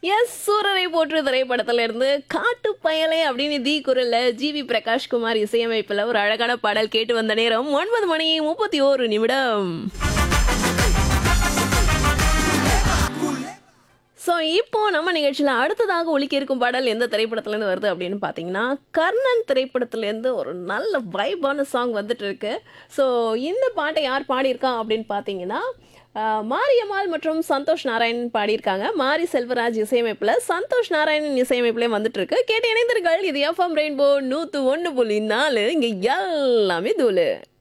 S சூரரை போற்று திரைப்படத்துல இருந்து காட்டு பயலே அப்படின்னு தி குரல்ல ஜிவி பிரகாஷ் குமார் இசையமைப்புல ஒரு அழகான பாடல் கேட்டு வந்த நேரம் ஒன்பது மணி முப்பத்தி ஓரு நிமிடம் ஸோ இப்போ நம்ம நிகழ்ச்சியில் அடுத்ததாக ஒலிக்க இருக்கும் பாடல் எந்த திரைப்படத்துலேருந்து வருது அப்படின்னு பார்த்தீங்கன்னா கர்ணன் திரைப்படத்துலேருந்து ஒரு நல்ல வைபான சாங் வந்துட்டு இருக்கு ஸோ இந்த பாட்டை யார் பாடியிருக்கா அப்படின்னு பார்த்தீங்கன்னா ஆஹ், மாரியம்மாள் மற்றும் சந்தோஷ் நாராயணன் பாடியிருக்காங்க மாரி செல்வராஜ் இசையமைப்பில் சந்தோஷ் நாராயணன் இசையமைப்புலேயே வந்துட்டு இருக்கு கேட்டு இணைந்தீர்கள் இது எஃப்எம் ரெயின்போ நூற்று ஒன்று புள்ளி நாலு இங்கே எல்லாமே தூளு